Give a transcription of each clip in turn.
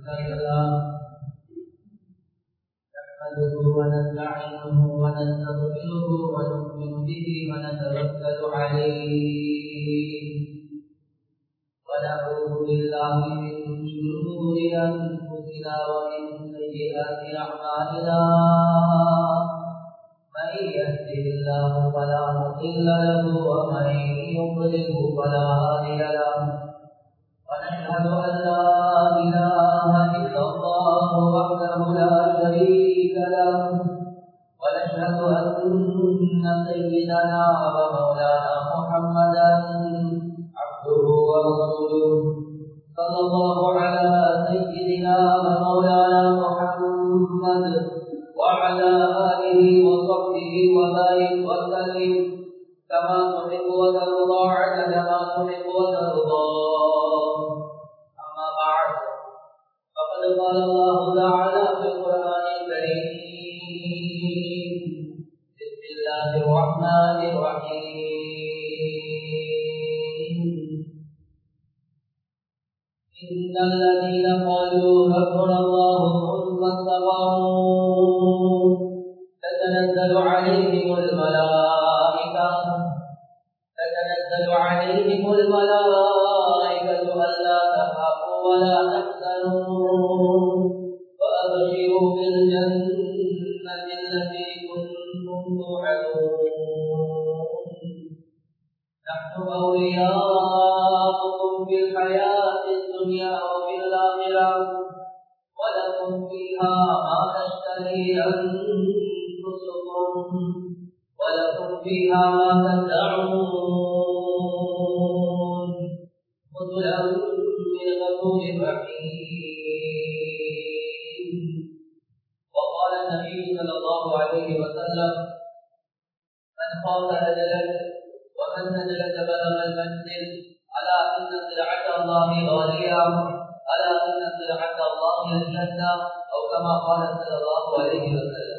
الله نحمده ونستعينه ونستغفره ونؤمن به ونتوكل عليه ونعوذ بالله من شرور انفسنا ومن سيئات اعمالنا من يهده الله فلا مضل له ومن يضلله فلا هادي له ونشهد ان لا اله الا الله وحده لا شريك له ونشهد ان سيدنا ومولانا محمدا عبده ورسوله صلى الله على سيدنا ومولانا محمد وعلى آله وصحبه وبارك وسلم كما تحب وترضى عدد ما تحب وترضى أما بعد فقد قال الله تعالى في القرآن الكريم بسم الله الرحمن الرحيم إن الذين قالوا ربنا الله ثم استقاموا تتنزل عليهم الملائكة تتنزل عليهم الملائكة ألا تخافوا ولا تحزنوا وأبشروا بالجنة التي كنتم توعدون نحن أولياؤكم في الحياة الدنيا وفي الآخرة ولكم فيها ما تشتهي أنفسكم ولكم فيها ما تدعون نزلا من غفور رحيم وقال النبي صلى الله عليه وسلم من خاف أجلا ومن نزلت بلغ المنزل ألا إن سلعة الله غالية ألا إن سلعة الله الجنة أو كما قال صلى الله عليه وسلم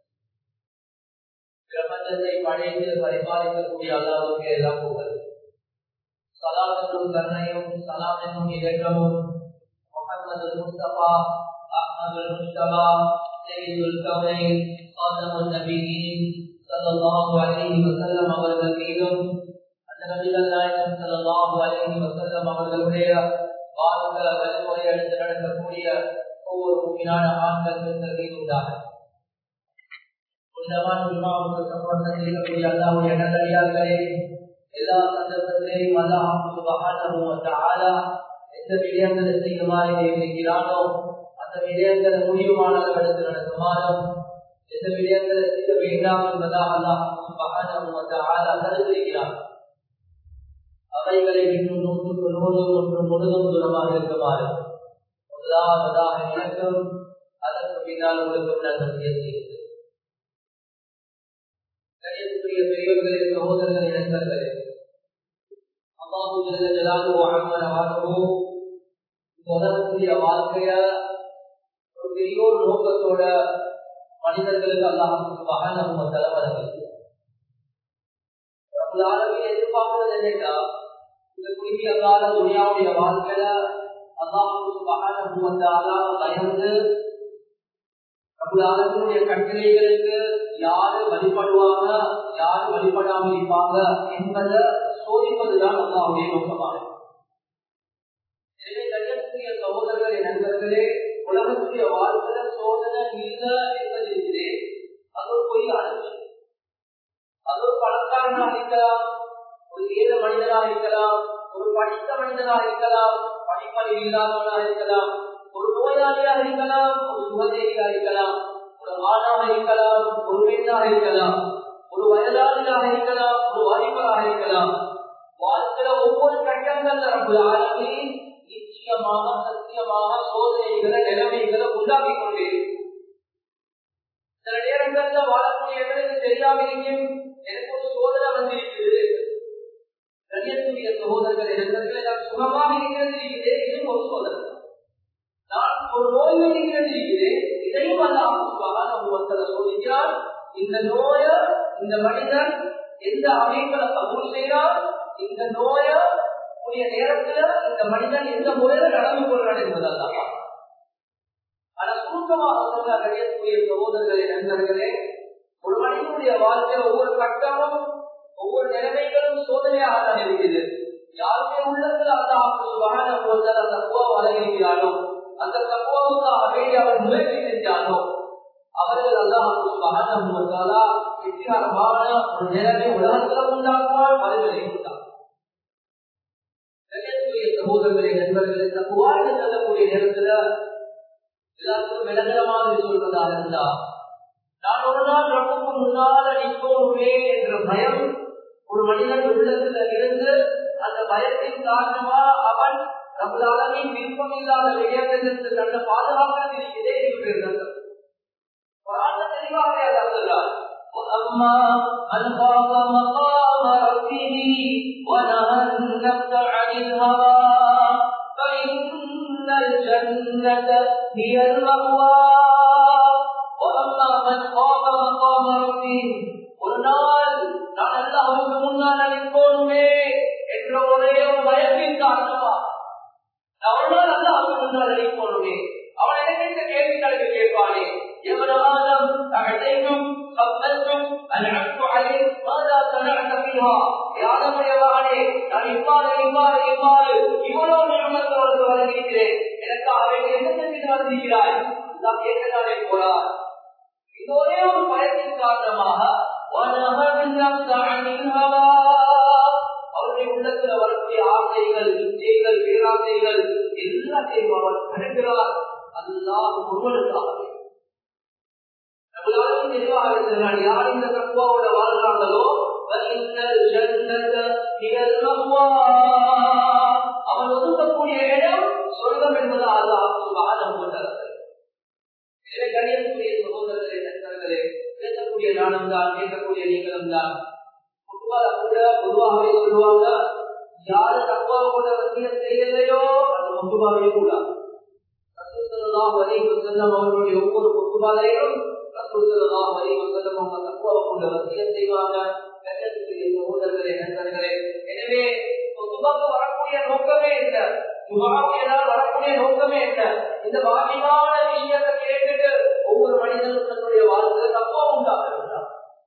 பிரபஞ்சத்தை படைத்து பரிபாலிக்கக்கூடிய அல்லாவுக்கு எல்லாம் புகழ் சலாம் என்னும் கருணையும் சலாம் என்னும் இலக்கமும் முகமது முஸ்தபா அஹமது முஸ்தபா செய்யுல் கவனைன் ஆதமுல் நபியின் சல்லல்லாஹு அலைஹி வஸல்லம் அவர்கள் மீதும் அந்த நபிகள் நாயகம் சல்லல்லாஹு அலைஹி வஸல்லம் அவர்களுடைய வாழ்க்கை வழிமுறை எடுத்து நடக்கக்கூடிய ஒவ்வொரு முக்கியமான ஆண்கள் பெண்கள் மீது உண்டாக புனிதமான ஜுமாவுக்கு சம்பந்தம் செய்யக்கூடிய அல்லாவுடைய நல்லடியார்களே எல்லா சந்தர்ப்பத்திலேயும் அல்லாஹ் சுபஹானஹு வ தஆலா எந்த விடயங்களை செய்யுமாறு இருக்கிறானோ அந்த விடயங்களை முடிவுமானவர்களுக்கு நடக்குமாறும் எந்த விடயங்களை செய்ய வேண்டாம் என்பதாக அல்லாஹ் சுபஹானஹு வ தஆலா தடுத்திருக்கிறான் அவைகளை இன்னும் நூற்றுக்கு நூறு ஒன்று முழுதும் தூரமாக இருக்குமாறு முதலாவதாக இணக்கம் அதற்கு பின்னால் உங்களுக்கு நான் செய்கிறது கணியத்துக்குரிய பெரியவர்களே சகோதரர்கள் இனந்தர்களே அல்லாஹு ஜல்ல ஜலாலு வஹம்மன வானஹு உலகத்துடைய வாழ்க்கைய ஒரு பெரிய ஒரு நோக்கத்தோட மனிதர்களுக்கு அல்லாஹ் சுபஹானஹு வ தஆலா வழங்கியிருக்கிறார் ரப்பல் ஆலமீன் எதிர்பார்க்கிறது என்னன்னா இந்த குறுகிய கால துனியாவுடைய வாழ்க்கையில அல்லாஹ் சுபஹானஹு வ தஆலா பயந்து ரபுல்லாலத்தினுடைய கட்டளைகளுக்கு யாரு வழிபடுவாங்க யாரு வழிபடாம இருப்பாங்க என்பதை சோதிப்பதுதான் அல்லாவுடைய நோக்கமாக எனவே கண்ணியத்துக்குரிய சகோதரர்களே நண்பர்களே உலகத்துடைய வாழ்க்கையில சோதனை இல்லை என்பது இருக்குது அது ஒரு பொய் அழைச்சி அது ஒரு பணக்காரனாக இருக்கலாம் ஒரு ஏழை மனிதனாக இருக்கலாம் ஒரு படித்த மனிதனாக இருக்கலாம் படிப்பறிவு இல்லாதவனாக இருக்கலாம் ஒரு நோயாளியாக இருக்கலாம் ஒரு சுகதேவியாக இருக்கலாம் ஒரு ஆணாக இருக்கலாம் ஒரு பெண்ணாக இருக்கலாம் ஒரு வயதாளியாக இருக்கலாம் ஒரு வாலிபராக இருக்கலாம் வாழ்க்கையில ஒவ்வொரு கட்டங்கள்ல நம்ம ஆளுமே நிச்சயமாக சத்தியமாக சோதனைகளை நிலைமைகளை உண்டாக்கி கொண்டே சில நேரங்கள்ல வாழக்கூடிய எங்களுக்கு தெரியாம இருக்கும் எனக்கு ஒரு சோதனை வந்திருக்குது கண்ணியத்துடைய சகோதரர்கள் இடத்துல நான் சுகமாக இருக்கிறது இருக்குது இதுவும் ஒரு சோதனை நான் ஒரு நோய் இருக்கிறது இருக்குது இதையும் அல்லாஹ் சோதிக்கிறான் இந்த நோய இந்த மனிதன் எந்த அமைப்புல கபூல் செய்கிறார் இந்த நோய உடைய நேரத்துல இந்த மனிதன் எந்த முறையில நடந்து கொள்றான் என்பதல்தான் சுருக்கமாக சொல்ல கடியக்கூடிய சகோதரர்களே நண்பர்களே ஒரு மனிதனுடைய வாழ்க்கை ஒவ்வொரு கட்டமும் ஒவ்வொரு நிலைமைகளும் சோதனையாக தான் இருக்குது யாருடைய உள்ளத்தில் அந்த சுகான போதல் அந்த தக்குவா வழங்கியிருக்கிறானோ அந்த தக்குவாவுக்காக வேண்டி அவர் முயற்சி செஞ்சானோ அவர்கள் அல்லாஹ் சுகான போதாலா வெற்றிகரமான ஒரு நிலைமை உலகத்தில் உண்டாக்குவார் மறுகளை உண்டாக்குவார் சகோதரர்களே நண்பர்களே தக்குவான்னு சொல்லக்கூடிய நேரத்துல எல்லாருக்கும் விளங்குற மாதிரி சொல்வதாக இருந்தா நான் ஒரு நாள் ரப்புக்கு முன்னால நிற்போமே என்ற பயம் ஒரு மனிதன் உள்ளத்துல இருந்து அந்த பயத்தின் காரணமா அவன் நம்மளாலே விருப்பம் இல்லாத விடயத்திலிருந்து தன்னை பாதுகாக்கிறது இதே சொல்லியிருந்தார் தெளிவாக அல்லா சொல்றார் وأما من خاف مقام ربه ونهى النفس عن الهوى فإن الجنة هي المأوى وأما من خاف مقام ربه ஒரு நாள் நான் அல்லாஹுக்கு முன்னால் நிற்போனுமே என்ற ஒரே ஒரு பயத்தின் காரணமா நான் ஒரு நாள் அல்லாஹுக்கு முன்னால் நிற்போனுமே அவன் என்ன கேள்விகளுக்கு கேட்பானே எவனாலும் அழைக்கும் சப்தத்தும் அனத்து அலை மாதா சனஅத பிஹா யாரமுடையவனே நான் இவ்வாறு இவ்வாறு இவ்வாறு இவ்வளவு நியமத்தை உனக்கு வழங்கியிருக்கிறேன் எனக்காக வேண்டி என்ன செஞ்சு வந்திருக்கிறாய் நான் கேட்கத்தானே போறார் இது ஒரே ஒரு பயத்தின் காரணமாக அவருடைய உள்ளத்துல வரக்கூடிய ஆசைகள் இச்சைகள் பேராசைகள் எல்லாத்தையும் அவர் கடக்கிறார் அதுதான் ஒருவனுக்காக நம்மளாலும் தெளிவாக இருக்கிறார் யார் இந்த தக்குவாவோட வாழ்றாங்களோ அவன் ஒதுக்கக்கூடிய இடம் சொர்க்கம் என்பது அல்லாஹ் சுபாதம் கொண்டது கணியக்கூடிய சகோதரர்களே நண்பர்களே பேசக்கூடிய நானும் தான் கேட்கக்கூடிய நீங்களும் தான் கூட பொதுவாகவே சொல்லுவாங்க யாரு தப்பா கூட வசிய செய்யலையோ அந்த முத்துபாவே கூடாது அவர்களுடைய ஒவ்வொரு முத்துபாலையும் கொண்ட வசிய செய்வாங்க சகோதரர்களே நண்பர்களே எனவே சுபாக்கு வரக்கூடிய நோக்கமே இல்லை சுபாவியனால் வரக்கூடிய நோக்கமே இல்லை இந்த பாக்கியமான விஷயத்தை கேட்டுட்டு ஒவ்வொரு மனிதனும் தன்னுடைய வாழ்க்கை தப்பா உண்டாக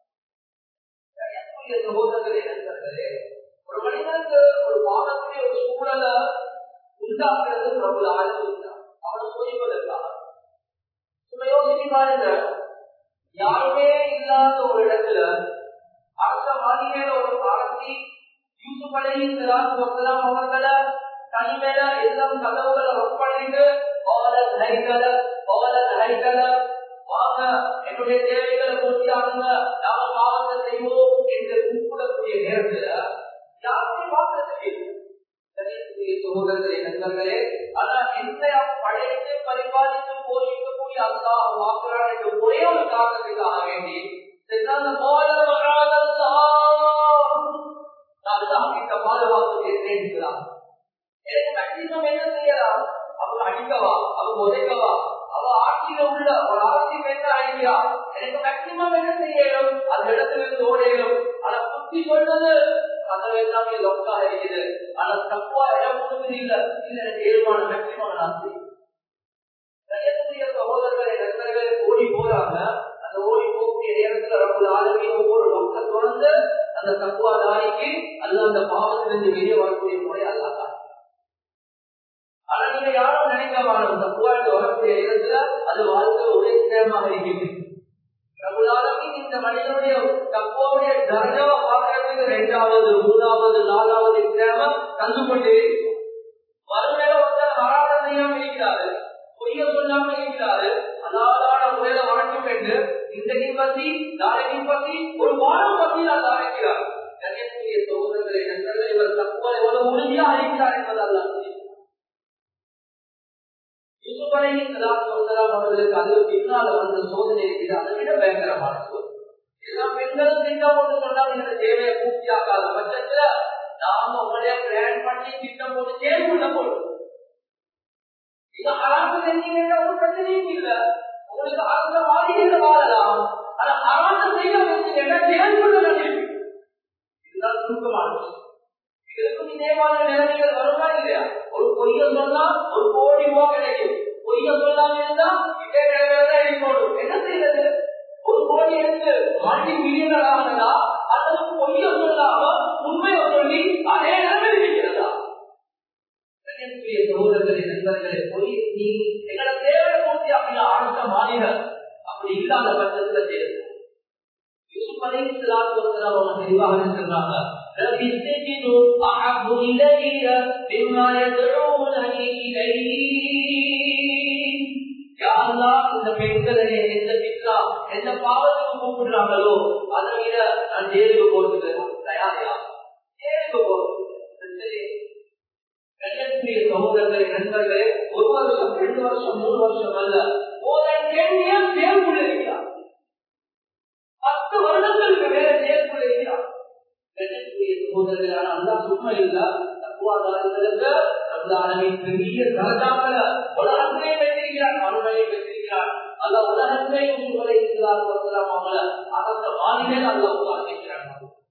சகோதரர்களே நண்பர்களே ஒரு மனிதனுக்கு ஒரு வாழக்கூடிய ஒரு சூழலை உண்டாக்குறது பிரபல ஆழ்வு அவனை சோதிப்பதற்காக சும்மா யோசிச்சு பாருங்க யாருமே இல்லாத ஒரு இடத்துல அடுத்த மாதிரியான ஒரு பாடத்தி யூசுப் அலி வசலாம் அவர்களை தனிமையில எல்லாம் கதவுகளை ஒப்படைத்து ஓலத் ஹைகல ஓலத் ஹைகல வாங்க என்னுடைய தேவைகளை பூர்த்தி ஆகுங்க நாம பாவத்தை செய்வோம் என்று கூப்பிடக்கூடிய நேரத்துல யாருமே பார்க்கறதுக்கு சகோதரர்களே நண்பர்களே ஆனா என்னை படைத்து பரிபாலித்து போஷிக்கக்கூடிய அல்லா வாக்குறான் என்ற ஒரே ஒரு காரணத்துக்காக வேண்டி பாதுகாப்பு கேட்கிறேன் எனக்கு மேக்சிமம் என்ன செய்யலாம் அவங்க அடிக்கவா அவங்க உதைக்கவா அவ ஆட்சியில உள்ள ஒரு அரசியல் பேச அழிக்கிறா எனக்கு மேக்சிமம் என்ன செய்யணும் அந்த இடத்துல இருந்து ஓடையிலும் ஆனா புத்தி சொல்றது கதவு எல்லாமே லொக்கா இருக்குது ஆனா தப்பா இடம் கொடுக்குது இல்ல இது எனக்கு ஏழுமான மேக்சிமம் நான் செய்யக்கூடிய சகோதரர்களை நண்பர்களை ஓடி போறாங்க அந்த ஓடி போகக்கூடிய நேரத்துல ரொம்ப ஆளுமே ஒவ்வொரு லொக்க தொடர்ந்து அந்த தக்குவா தாய்க்கு அல்ல அந்த பாவத்திலிருந்து வெளியே வரக்கூடிய முறை அல்லாதான் ஆனா நீங்க யாரும் நினைக்க வேணும் தப்புவாட்டு வரக்கூடிய இடத்துல அது வாழ்க்கை ஒரே நேரமாக இருக்குது பிரபுலாலுமே இந்த மனிதனுடைய தப்போடைய தர்ஜாவை பார்க்கறதுக்கு ரெண்டாவது மூணாவது நாலாவது கிராமம் தந்து கொண்டே மறுமையில ஒருத்தர் வராத செய்யாம இருக்கிறாரு பொய்ய சொல்லாம இருக்கிறாரு அதாவதான முறையில வணக்கம் என்று இன்றைக்கு பத்தி நாளைக்கு பத்தி ஒரு வாரம் பத்தி நான் அழைக்கிறார் கண்ணியக்கூடிய சகோதரர்களை நண்பர்கள் இவர் தப்புவா எவ்வளவு உறுதியா அழைக்கிறார் என்பதெல்லாம் அவர்களுக்கு அது பின்னால் வந்த சோதனை இருக்குது அதை விட பயங்கரமான சோதனை எல்லா பெண்களும் திட்டம் போட்டு சொன்னால் இந்த தேவையை பூர்த்தி ஆகாத பட்சத்துல நாம உங்களே பிளான் பண்ணி திட்டம் போட்டு ஜெயிலுள்ள போடும் இது அராசு செஞ்சீங்கன்னா ஒரு பிரச்சனையும் இல்ல உங்களுக்கு அந்த வாழ்க்கையில வாழலாம் ஆனா அராசு செய்ய வச்சுங்கன்னா ஜெயிலுள்ள நடிப்பு இதுதான் சுருக்கமான விஷயம் இதுக்கும் இதேமான நிலைமைகள் வருமா இல்லையா ஒரு பொய்ய சொன்னா ஒரு கோடி ரூபா கிடைக்கும் பொய்ய சொல்லாம இருந்தா இதே நிலைமையில எடுத்து மல்டி மில்லியனர் ஆனதா அல்லது பொய்ய சொல்லாம உண்மையை சொல்லி அதே நிலைமை இருக்கிறதா கண்ணியத்துக்குரிய சகோதரர்களே நண்பர்களே பொய் நீ எங்களை தேவை பூர்த்தி அப்படின்னா அடுத்த மாநிலம் அப்படி இல்லாத பட்சத்துல தேவை யூசுப் அலைஹிஸ்ஸலாத்து வஸ்ஸலாம் அவங்க தெளிவாக சொல்றாங்க رب السجن أحب إلي مما يدعونني إليه يا الله இந்த பெண்களை எந்த பித்தா எந்த பாவத்துக்கு கூப்பிடுறாங்களோ அதை விட நான் ஜெயிலுக்கு போறதுக்கு தயாரியா ஜெயிலுக்கு போறது கண்ணியத்துக்குரிய சகோதரர்களே நண்பர்களே ஒரு வருஷம் ரெண்டு வருஷம் மூணு வருஷம் அல்ல more than ten years ஜெயிலுக்குள்ள இருக்கிறார் பத்து வருடங்களுக்கு மேல ஜெயிலுக்குள்ள இருக்கிறார் கண்ணியத்துக்குரிய சகோதரர்களான அல்லா சும்மா இல்ல தக்குவாதாரங்களுக்கு ரமலானின் பெரிய தரஜாக்களை உலகத்திலே பெற்றிருக்கிறார் மறுமையை பெற்றிருக்கிறார் அல்ல உலகத்திலே உங்களை இருக்கிறார் வரலாம் அவங்கள அந்த மாநிலே அல்ல உருவாக்கிக்கிறார்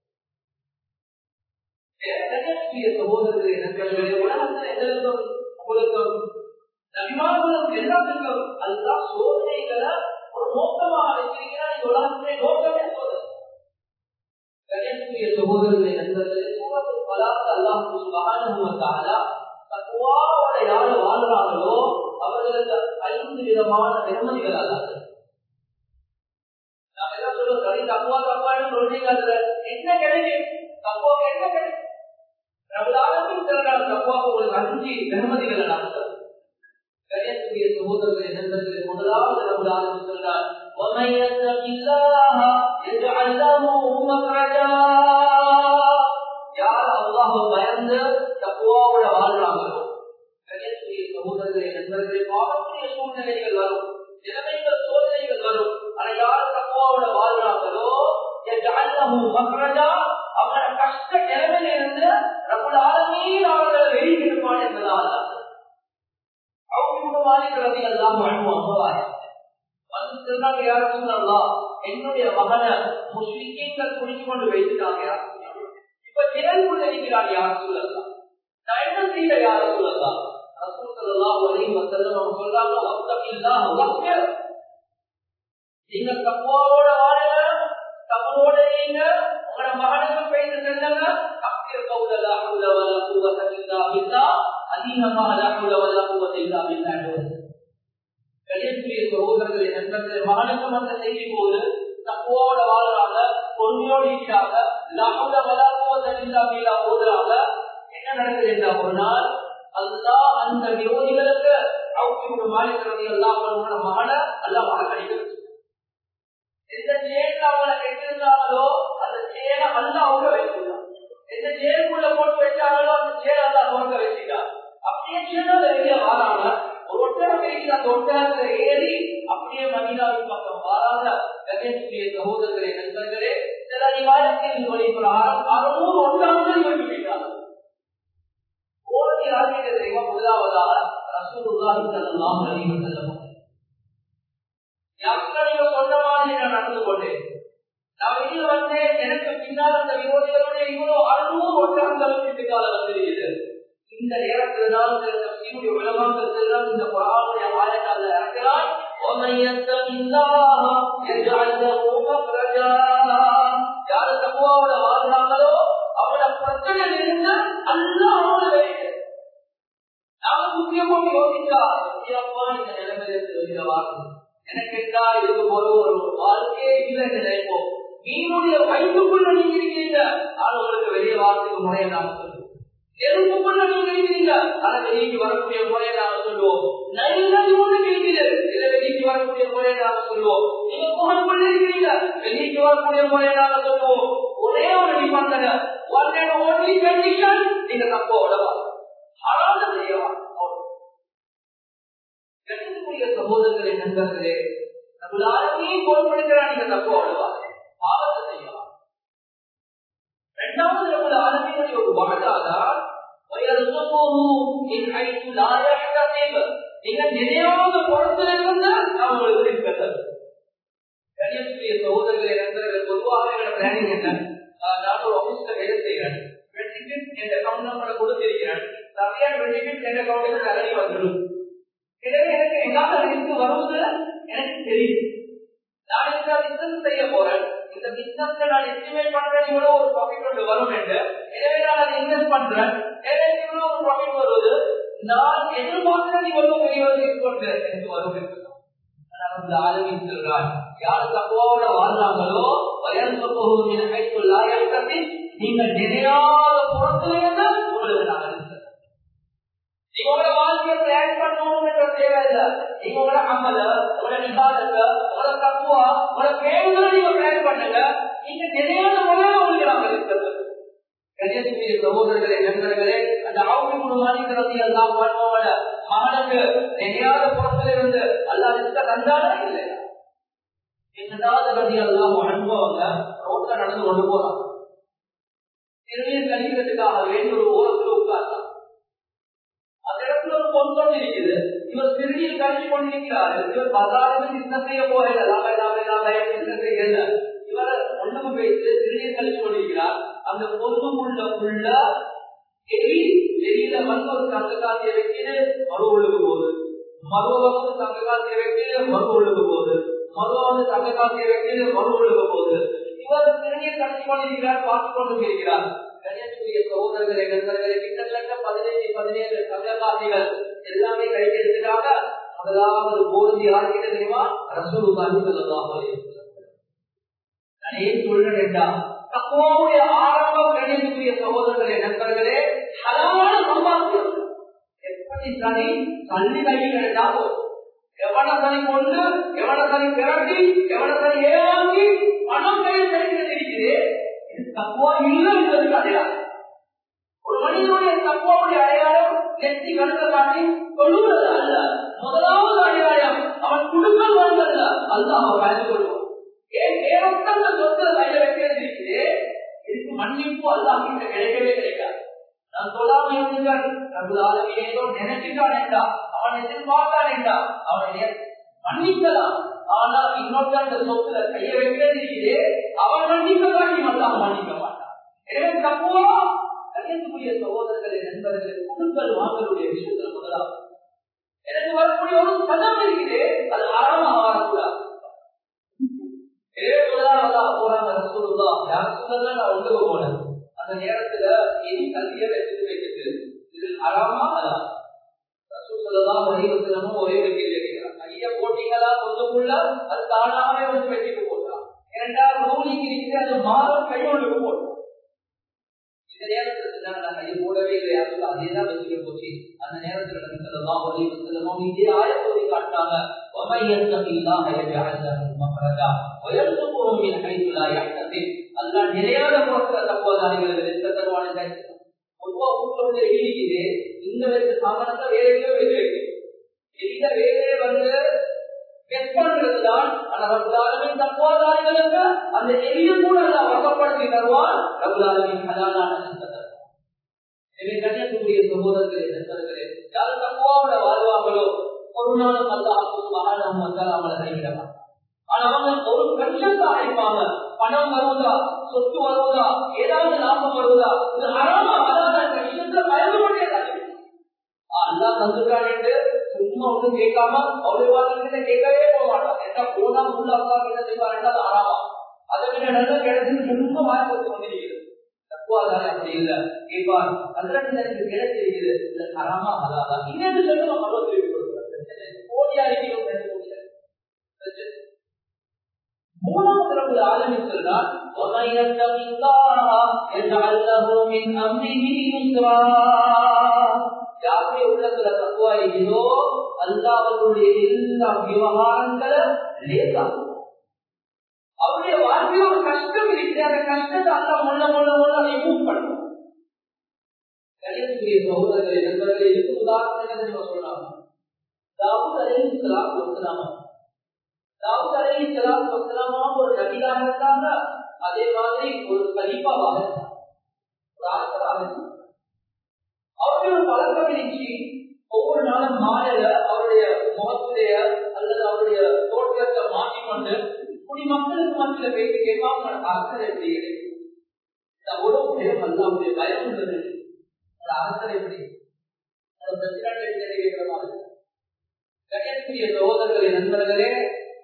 சகோதரர்களே நண்பர்களே உலகத்தில் எங்களுக்கும் உங்களுக்கும் நபிமார்களும் எல்லாத்துக்கும் அதுதான் சோதனைகளை ஒரு நோக்கமாக வச்சிருக்கிறார் இந்த உலகத்திலே நோக்கமே சோதனை கணேசனுடைய சகோதரர்களை நண்பர்களே சூரத்து பலாத்து அல்லாஹ் சுபஹானஹு தக்குவாவோட யாரு வாழ்றாங்களோ அவர்களுக்கு ஐந்து விதமான நிர்மதிகள் அல்லாது நான் என்ன சொல்லுவோம் சரி தக்குவா தக்குவான்னு சொல்றீங்க அதுல என்ன கிடைக்கும் தக்குவாக்கு என்ன கிடைக்கும் பிரபலாலும் திறனால் தக்குவாக்கு உங்களுக்கு அஞ்சு நிர்மதிகள் அல்லாது கணேசனுடைய சகோதரர்களை நண்பர்களை முதலாவது பிரபலாலும் சொல்றார் ومن يتق الله يجعل له مخرجا யார் அல்லாஹ் பயந்து தக்குவாவோட வாழ்றாங்களோ கணேசனுடைய சகோதரர்களை நண்பர்களே பாவக்கூடிய சூழ்நிலைகள் வரும் நிலைமைகள் சோதனைகள் வரும் ஆனா யார் தக்குவாவோட வாழ்றாங்களோ அவங்களோட கஷ்ட நிலைமையில இருந்து நம்மளோட ஆளுமையில் அவர்களை வெளியிருப்பான் என்பதால் அவங்க மாறிக்கிறது எல்லாம் வாழ்வாங்க வந்து சொன்னாங்க யாரும் சொல்லலாம் என்னுடைய மகனை முஸ்லிம்கள் குடிச்சு கொண்டு வைத்துட்டாங்க இப்ப திறன்குள்ள இருக்கிறார் யார் சொல்லலாம் நான் என்ன செய்த யார் சொல்லலாம் நீங்க தப்புவோட வாழுங்க தப்புவோட நீங்க உங்களோட மகனுக்கு பேசி செல்லுங்க தப்பியர் கவுதல் அகுல வல்ல கூவத்தை இல்லா பில்லா அதிகமாக அகுல வல்ல கூவத்தை இல்லா பில்லா கணியத்துடைய சகோதரர்களை நண்பர்களை மகனுக்கும் அந்த செய்தி போது தப்போட வாழ்றாங்க பொறுமையோடு இருக்கிறாங்க லகுல வலாக்குவதா போதுறாங்க என்ன நடக்குது என்ற ஒரு நாள் அதுதான் அந்த விரோதிகளுக்கு அவங்க மாறிக்கிறது எல்லாம் மகனை எல்லாம் மகன் எந்த செயல் அவங்களை கெட்டிருந்தாங்களோ அந்த செயலை அல்ல அவங்க வச்சிருக்காங்க எந்த செயலுக்குள்ள போட்டு வச்சாங்களோ அந்த செயல் அல்ல அவங்க வச்சிருக்காங்க அப்படியே சின்ன வெளியே வாராங்க ஒரு ஒட்டகம் இருக்கிற அந்த ஒட்டகத்துல ஏறி அப்படியே மதினாவின் பக்கம் வாராத கணேசுடைய சகோதரர்களே நண்பர்களே சில அதிகாரத்தில் வழிபடாரம் அறுநூறு ஒட்டகங்கள் இவர்கள் கோடி ஆகிய தெய்வம் முதலாவதாக ரசூலுல்லாஹி ஸல்லல்லாஹு அலைஹி வஸல்லம் யாத்திரையில சொன்ன மாதிரி நான் நடந்து கொண்டேன் நான் வெளியில வந்தேன் எனக்கு பின்னால் அந்த விரோதிகளுடைய இவ்வளவு அறுநூறு ஒட்டகங்களுக்கு பின்னால் வந்திருக்கிறது இந்த நேரத்தில் தான் தப்சீருடைய உலகத்தில் தான் இந்த குரானுடைய ஆயத்தால் இறக்கிறார் யாரு தக்குவாவோட வாழ்றாங்களோ அவனோட பிரச்சனை இருந்து அல்லாவோட நாம முக்கிய போட்டு யோசிச்சா எப்படியப்பா இந்த நிலைமையிலிருந்து வெளியில வாங்க எனக்கு என்ன இதுக்கு ஒரு ஒரு வாழ்க்கையே இல்லை என்று நினைப்போம் நீனுடைய வயிற்றுக்குள்ள நீங்க இருக்கீங்க ஆனா உங்களுக்கு வெளியே வாரத்துக்கு முறையை நாம சொல்லுவோம் நெருப்புக்குள்ள நீங்க இருக்கிறீங்க ஆனா வெளிக்கு வரக்கூடிய முறையை நாம சொல்லுவோம் நல்லது ஒண்ணு கிடைக்குது இதை வெளிக்கு வரக்கூடிய முறையை நாம சொல்லுவோம் நீங்க புகழ்க்குள்ள இருக்கிறீங்க வெளிக்கு வரக்கூடிய முறையை நாம சொல்லுவோம் ஒரே ஒரு நிபந்தனை ஒன் அண்ட் ஓன்லி கண்டிஷன் நீங்க தப்போட ஆளாத செய்யலாம் கணிதக்கூடிய சகோதரர்களே நண்பர்களே நம்மளாலுமே பொருட்படுத்துறா நீங்க தப்போடவா பாவத்தை செய்யலாம் இரண்டாவது நம்மள ஆளுமையுடைய ஒரு வாழ்தாதான் நீங்க நினைவாத பொருட்கள் இருந்து அவங்களுக்கு பெற்றது கணியத்துடைய சகோதரர்களை நண்பர்கள் பொதுவாக என்னோட பிளானிங் என்ன நான் ஒரு ஆபீஸ்ல வேலை செய்கிறேன் பெனிஃபிட் என்ற அக்கௌண்ட் நம்பரை கொடுத்திருக்கிறேன் சரியான பெனிஃபிட் என்ற அக்கௌண்ட்டுக்கு நிறைய வந்துடும் எனவே எனக்கு எங்காவது ரிஸ்க் வருவது எனக்கு தெரியும் நான் இந்த பிசினஸ் செய்ய போறேன் இந்த பிசினஸ்ல நான் எஸ்டிமேட் பண்றேன் இவ்வளவு ஒரு ப்ராஃபிட் ஒன்று வரும் என்று எனவே நான் அதை இன்வெஸ்ட் பண்றேன் எனக்கு இவ்வளவு ஒரு ப்ராஃபிட் வருவது நான் எதிர்பார்க்கிறது இவ்வளவு பெரியவர்கள் கொண்டு எனக்கு வரும் என்று ஆளுமையின் சொல்றான் யார் தக்குவாவோட வாழ்றாங்களோ வயல் சொப்பகுவின் கைக்குள்ளா எழுத்தத்தை நீங்கள் நினையாத பொருட்களிலிருந்து உங்களுக்கு நான் அளித்தேன் நீங்க உங்களோட வாழ்க்கையை பிளான் பண்ணணும் என்ற தேவையில்லை நீங்க உங்களோட அமல உங்களோட நிபாதத்தை உங்களோட தக்குவா உங்களோட பேருகளை நீங்க பிளான் பண்ணுங்க நீங்க நினையாத முறையில உங்களுக்கு நாங்கள் இருக்கிறது கணியத்துக்குரிய சகோதரர்களே நண்பர்களே அந்த ஆவுக்கு குடும்பமானிக்கிறது எல்லாம் பண்ணுவோட மகனுக்கு நினையாத புறத்தில் இருந்து அல்லா இருக்க தந்தாரா இல்லையா என்னதாவது கதி எல்லாம் அனுபவங்க ரோட்ல நடந்து கொண்டு போறாங்க திருநீர் கழிக்கிறதுக்காக வேண்டி ஒரு ஓரத்தில் உட்கார்ந்தான் அந்த இடத்துல ஒரு பொன் கொண்டு இருக்குது இவர் திருநீர் கழிச்சு கொண்டிருக்கிறார் இவர் பசாருக்கு பிசினஸ் செய்ய போகல லாப லாப லாப பிசினஸ் செய்யல இவர் ஒண்ணுக்கு போயிட்டு திருநீர் கழிச்சு கொண்டிருக்கிறார் அந்த பொண்ணுக்குள்ள உள்ள எரி வெளியில வந்து ஒரு தங்க காசிய வைக்கிது மறு ஒழுகு போகுது மருவ வந்து தங்க காசிய வைக்கிது மறு ஒழுகு போகுது மருவ வந்து தங்க காசிய வைக்கிது மறு ஒழுக போகுது இவர் திருநீர் கழிச்சு கொண்டிருக்கிறார் பார்த்து கொண்டு இருக்கிறார் கன்னியாகுமரிய சகோதரர்களை நண்பர்களை கிட்டத்தட்ட பதினைஞ்சு பதினேழு தங்க காசிகள் எல்லாமே கையில் எடுத்துட்டாங்க முதலாவது போதி யார்கிட்ட தெரியுமா ரசூலுல்லாஹி ஸல்லல்லாஹு அலைஹி வஸல்லம் நான் ஏன் சொல்றேன்டா தக்குவாவுடைய ஆரம்பம் கணியத்துக்குரிய சகோதரர்களே நண்பர்களே ஹலான சம்பாத்தியம் எப்படி சனி தள்ளி கையில் கிடைத்தால் எவன சனி கொண்டு எவன சனி திரட்டி எவன சனி ஏமாற்றி பணம் கையில் கிடைக்கிறது இருக்குது இது தக்குவா இல்லை என்பதற்கு அடையாளம் ஒரு மனிதனுடைய தக்குவாவுடைய அடையாளம் நெத்தி கருத்த காட்டி சொல்லுவது அல்ல முதலாவது அடையாளம் அவன் குடும்பம் வந்தல்ல அல்ல அவன் பயந்து கொள்வான் ஏன் ஏறத்தந்த சொத்துல கையில வைக்கிறது இருக்குது இதுக்கு மன்னிப்பு அல்லாஹ் கிட்ட கிடைக்கவே கிடைக்காது நான் சொல்லாம இருந்துட்டான் நம்மளால ஏதோ நினைச்சுட்டானேண்டா அவன் எதிர்பார்த்தானேண்டா அவன் மன்னிக்கலாம் ஆனா இன்னொருத்த சொத்துல கைய வைக்கிறது இருக்குது அவன் மன்னிக்க காட்டி அல்லாஹ் மன்னிக்க மாட்டான் எனவே தப்புவா கண்ணியத்துக்குரிய சகோதரர்களை நண்பர்களை கொடுக்கல் வாங்கலுடைய விஷயத்துல முதலாவது எனக்கு வரக்கூடிய ஒரு சதம் இருக்குது அது ஆரம்பமாக வரக்கூடாது இதே முதலாவதா போறாங்க ரசூலுல்லா யார் சொன்னதுல நான் ஒன்றுக்கு போனேன் அந்த நேரத்துல இனி கல்வியை வச்சுட்டு வைக்கிறது இது அறாமா அல்ல ரசூல் சொல்லலாம் வடிவத்திலமும் ஒரே வைக்கல கேட்கிறான் கைய போட்டீங்களா கொஞ்சக்குள்ள அது தானாவே வந்து வச்சுட்டு போட்டான் ஏன்டா நூலிக்கு இருக்குது அது மாதம் கையொழுக்கு போட்டோம் இந்த நேரத்துல நான் கையை போடவே இல்லையா அதே தான் வச்சுட்டு போச்சு அந்த நேரத்துல நபி ஸல்லல்லாஹு அலைஹி வஸல்லம் இதே ஆயத்தோதி காட்டாங்க ومن يتق الله يجعل له مخرجا ويرزقه من حيث لا يحتسب அல்லாஹ் நிறையாத பொருட்களை தப்போதாரிகள் வெறுத்த தருவான பொதுவா ஊர்ல இருக்குது இந்த வச்சு சாமானத்தை வேற எங்கேயோ வச்சு வைக்கு இந்த வேலையே வந்து கெட் பண்றதுதான் ஆனா ரகுலாலமின் தப்போதாரிகளுக்கு அந்த எளிய கூட அல்லாஹ் வசப்படுத்தி தருவான் ரகுலாலமின் ஹலாலான சிந்தத்தை எனவே கண்ணியத்துக்குரிய சகோதரர்களே நண்பர்களே யார் தக்குவாவோட வாழ்வாங்களோ ஒரு நாளும் அல்லாஹ் மகானம் வந்தால் அவங்களை கைவிடலாம் ஆனா அவங்க ஒரு கஷ்டத்தை அழைப்பாங்க பணம் வருவதா சொத்து வருவதா ஏதாவது லாபம் வருவதா இது அறாம வராத விஷயத்துல பயந்து கொண்டே அல்லா தந்துட்டான் என்று சும்மா ஒன்றும் கேட்காம அவருடைய வாழ்க்கை கேட்கவே போக மாட்டான் என்ன போனா உள்ள அப்பா கிட்ட செய்வார் என்றால் அறாமா அதை விட நல்ல கிடைச்சு சும்மா வாய் கொடுத்து கொண்டிருக்கிறது தக்குவாதானே அப்படி இல்ல கேட்பார் அதில் எனக்கு கிடைச்சிருக்குது இல்ல அறாமா அதாதா இன்னும் சொல்லி நம்ம மறுவ திருப்பி கொடுக்குறோம் கோடியா இருக்கிறோம் மூணாவது ரபுல் ஆலமின் சொல்றார் وَمَن يَتَّقِ اللَّهَ يَجْعَل لَّهُ مِنْ أَمْرِهِ يُسْرًا யாருடைய உள்ளத்துல தக்குவா இருக்குதோ அல்லாஹ் அவர்களுடைய எல்லா விவகாரங்களை லேசாகும் அவருடைய வாழ்க்கையில் ஒரு கஷ்டம் இருக்கு அந்த கஷ்டத்தை அல்ல முள்ள முள்ள முள்ள ரிமூவ் பண்ணும் கணியத்துக்குரிய சகோதரர்களை நண்பர்களை இதுக்கு உதாரணம் என்ன சொல்றாங்க தாவூத் அலி இஸ்லாம் வசலாமா தாவூத் அலி இஸ்லாம் வசலாமா ஒரு நபியாக இருந்தாங்க அதே மாதிரி ஒரு கலிப்பாவாக இருந்தாங்க ஒரு அரசராக இருந்தாங்க அவருடைய ஒரு பழக்கம் இருந்துச்சு ஒவ்வொரு நாளும் மாலையில அவருடைய முகத்துடைய அல்லது அவருடைய தோற்றத்தை மாற்றிக்கொண்டு குடிமக்களுக்கு மத்தியில பேசி கேட்காம அரசர் எப்படி இந்த உடம்புடைய அல்லாவுடைய பயம் உள்ளது அந்த அரசர் எப்படி அந்த பிரசிடண்ட் எப்படி கேட்கிற மாதிரி கணியத்துக்குரிய சகோதரர்களே நண்பர்களே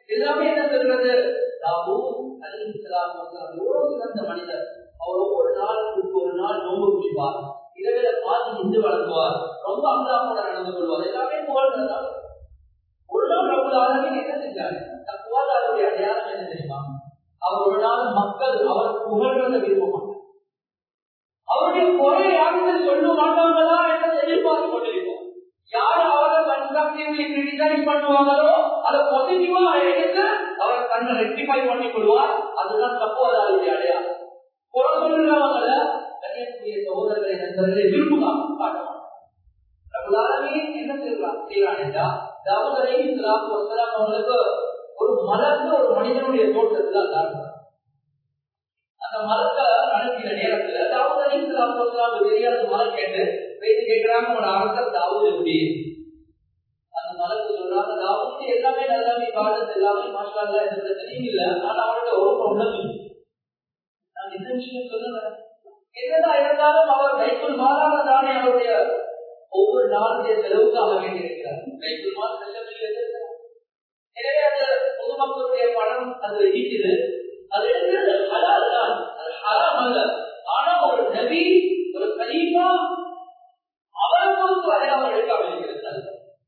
எல்லாமே என்ன சொல்றது தாவூத் அலிஹிஸ்ஸலாத்து வஸலாம் எவ்வளவு சிறந்த மனிதர் அவர் ஒவ்வொரு நாளுக்கு ஒரு நாள் நோம்பு பிடிப்பார் இரவில பார்த்து நின்று வளர்த்துவார் ரொம்ப அல்லாமோட நடந்து கொள்வார் எல்லாமே புகழ்ந்ததால் ஒரு நாள் ரொம்ப ஆளுமே என்ன செஞ்சாரு தக்குவாதாருடைய அடையாளம் என்ன தெரியுமா அவர் ஒரு நாள் மக்கள் அவர் புகழ்றத விரும்ப மாட்டார் அவருடைய குறை யாருக்கு சொல்ல மாட்டாங்களா என்று எதிர்பார்த்து கொண்டிருப்போம் யார் அவரை கன்ஸ்ட்ரக்டிவ்லி கிரிட்டிசைஸ் பண்ணுவாங்களோ அதை பாசிட்டிவா எடுத்து அவர் கண்ணை ரெக்டிஃபை பண்ணி கொள்வார் அதுதான் தப்புவதாருடைய அடையாளம் குறை சொல்லுறவங்கள கண்ணியக்கூடிய சகோதரர்களை நண்பர்களை விரும்புதான் காட்டணும் பிரபுலாரமே என்ன செய்யலாம் செய்யறான் என்றா தாவூதரை இஸ்லாம் வசலாம் அவங்களுக்கு ஒரு மலர்ந்த ஒரு மனிதனுடைய தோற்றத்துல அல்லாடுறார் அந்த மரத்தை அனுப்பின நேரத்துல தாவூத் அலி இஸ்லாம் வசலாம் தெரியாத மலர் கேட்டு பேசி கேட்கிறாங்க ஒரு அரசர் தாவூத் எப்படி அந்த மலருக்கு சொல்றாங்க தாவூத் எல்லாமே நல்லாமே காலத்து எல்லாமே மாஷா எந்த பிரச்சனையும் இல்லை ஆனா அவர்கிட்ட ஒரு ப்ராப்ளம் நான் என்ன விஷயம் சொல்லுவேன் என்னதான் இருந்தாலும் அவர் கைக்குள் மாறாக தானே அவருடைய ஒவ்வொரு நாளுடைய செலவுக்காக வேண்டியிருக்கிறார் கைக்குள் மால் எனவே அந்த பொதுமக்களுடைய பணம் அது இருக்குது அது இருக்கிறது ஹலால் தான் அது ஹராம் அல்ல ஆனா ஒரு நபி ஒரு கலீஃபா அவரை பொறுத்து வரை அவர் எடுக்காம இருக்கிறது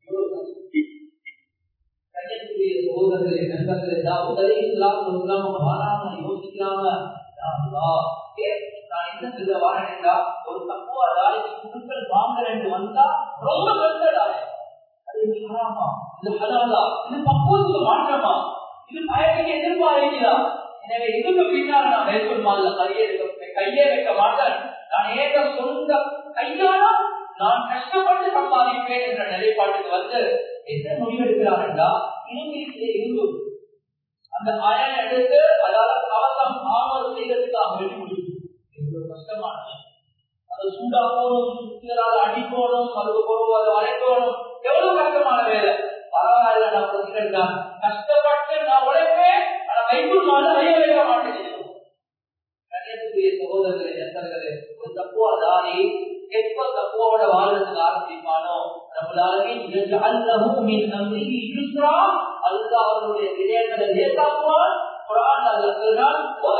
கண்ணியத்துக்குரிய சகோதரர்களே நண்பர்களே தாவூத் அலி இஸ்லாம் இஸ்லாம் மாறாம யோசிக்காம நான் என்ன சொல்ல வாரேன் என்றா ஒரு தப்புவா தாய்க்கு குழுக்கள் வாங்குறேன் வந்தா ரொம்ப கஷ்டடாய் அது ஹராமா இது ஹலாலா இது பக்குவத்துக்கு மாற்றமா இது பயனுக்கு எதிர்பார்க்கிறா எனவே இதுக்கு பின்னால் நான் மேற்கொள் மாதிரில கையை கையே வைக்க மாட்டேன் நான் ஏக சொந்த கையால நான் கஷ்டப்பட்டு சம்பாதிப்பேன் என்ற நிலைப்பாட்டுக்கு வந்து என்ன முடிவெடுக்கிறார் என்றா இலங்கையிலே இருந்து அந்த அயன் எடுத்து அதால கவசம் ஆமல் செய்யறதுக்காக வேண்டி முடியும் எவ்வளவு கஷ்டமான அது சூடாக்கணும் சுத்திகளால் அடிக்கணும் அது போறோம் அதை வளைக்கணும் எவ்வளவு கஷ்டமான வேலை பரவாயில்ல நான் பிரசிடென்ட் கஷ்டப்பட்டு நான் உழைப்பேன் ஆனா வைக்குள் மாத வைய வைக்க மாட்டேன் கண்ணியத்துக்குரிய சகோதரர்களே நண்பர்களே ஒரு தப்புவா தாரி எப்ப தப்புவோட வாழ்றதுக்கு ஆரம்பிப்பானோ நம்மளாலே அல்லாஹ் அவருடைய விடயங்களை லேசாக்குவான் குரான் அல்ல சொல்றான்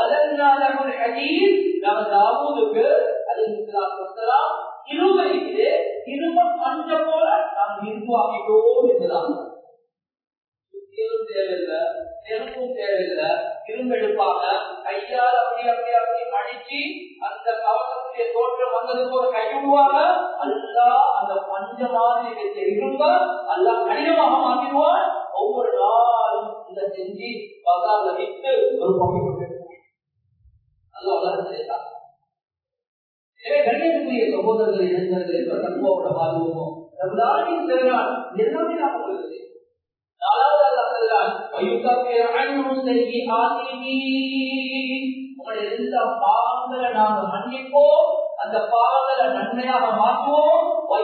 நம்ம தாவூதுக்கு அலிஸ்லாம் இரும்பு இருக்குது இரும்ப பஞ்ச போல நாம் இருவாக்கிட்டோம் என்றுதான் தேவையில்லை நெருப்பும் தேவையில்லை இரும்பெடுப்பாங்க கையால் அப்படி அப்படி அப்படி மடிச்சு அந்த கவசத்துடைய தோற்றம் வந்ததுக்கு ஒரு கைவிடுவாங்க அல்லா அந்த பஞ்ச மாதிரி வச்ச இரும்ப அல்லா கடினமாக மாற்றிடுவான் ஒவ்வொரு நாளும் இந்த செஞ்சு பகால விட்டு ஒரு பங்கு கொண்டு அல்ல வளர்ந்து எனவே கண்ணியத்துக்குரிய சகோதரர்கள் இளைஞர்கள் என்ற தத்துவோட வாழ்வோமோ நம்மளாலையும் செல்றான் எல்லாமே நாம் கொள்வது நாலாவது அல்ல செல்றான் உங்களுடைய எல்லா பாவங்களை நாங்க மன்னிப்போம் அந்த பாவங்களை நன்மையாக மாற்றுவோம்